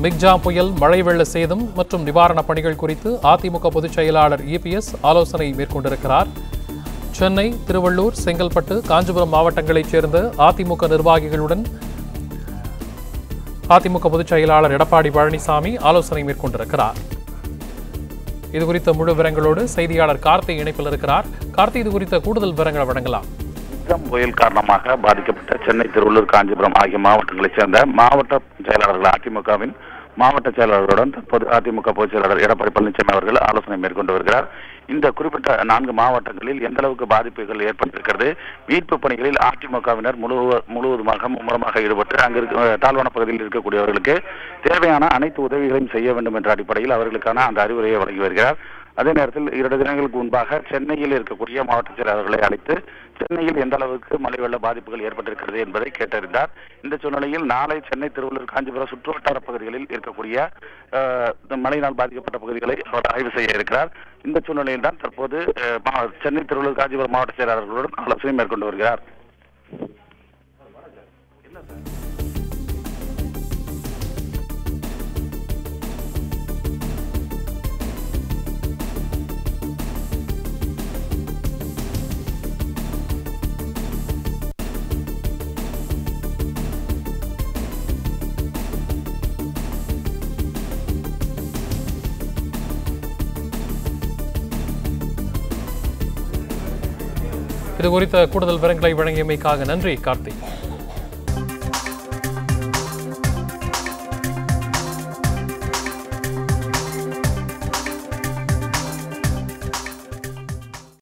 மிக்ஜா புயல் மழை வெள்ள சேதம் மற்றும் நிவாரணப் பணிகள் குறித்து அதிமுக பொதுச் செயலாளர் இபிஎஸ் ஆலோசனை மேற்கொண்டிருக்கிறார் சென்னை திருவள்ளூர் செங்கல்பட்டு காஞ்சிபுரம் மாவட்டங்களைச் சேர்ந்த அதிமுக நிர்வாகிகளுடன் அதிமுக பொதுச் செயலாளர் எடப்பாடி பழனிசாமி ஆலோசனை மேற்கொண்டிருக்கிறார் இது குறித்த முழு விவரங்களோடு செய்தியாளர் கார்த்தி இணைப்பில் இருக்கிறார் கார்த்தி இது குறித்த கூடுதல் விவரங்களை வழங்கலாம் மிக்ஜாம் புயல் காரணமாக பாதிக்கப்பட்ட சென்னை திருவள்ளூர் காஞ்சிபுரம் ஆகிய மாவட்டங்களைச் சேர்ந்த மாவட்ட செயலாளர்கள் அதிமுகவின் மாவட்ட செயலாளர்களுடன் தற்போது அதிமுக பொதுச் செயலாளர் எடப்பாடி பழனிசாமி அவர்கள் ஆலோசனை மேற்கொண்டு வருகிறார் இந்த குறிப்பிட்ட நான்கு மாவட்டங்களில் எந்த அளவுக்கு பாதிப்புகள் ஏற்பட்டிருக்கிறது மீட்பு பணிகளில் அதிமுகவினர் முழு முழுவதுமாக மும்முரமாக ஈடுபட்டு அங்கு இருக்க தாழ்வான பகுதியில் இருக்கக்கூடியவர்களுக்கு தேவையான அனைத்து உதவிகளையும் செய்ய வேண்டும் என்ற அடிப்படையில் அவர்களுக்கான அந்த அறிவுரையை வழங்கி வருகிறார் அதே நேரத்தில் இரண்டு தினங்களுக்கு முன்பாக சென்னையில் இருக்கக்கூடிய மாவட்ட செயலாளர்களை அழைத்து சென்னையில் எந்த அளவுக்கு மழை வெள்ள பாதிப்புகள் ஏற்பட்டிருக்கிறது என்பதை கேட்டறிந்தார் இந்த சூழ்நிலையில் நாளை சென்னை திருவள்ளூர் காஞ்சிபுரம் சுற்றுவட்டார பகுதிகளில் இருக்கக்கூடிய அஹ், இந்த மழையினால் பாதிக்கப்பட்ட பகுதிகளை அவர் ஆய்வு செய்ய இருக்கிறார் இந்த சூழ்நிலையில் தான் தற்போது அஹ், மா- சென்னை திருவள்ளூர் காஞ்சிபுரம் மாவட்ட செயலாளர்களுடன் ஆலோசனை மேற்கொண்டு வருகிறார் இது குறித்த கூடுதல் விவரங்களை வழங்கியமைக்காக நன்றி கார்த்தி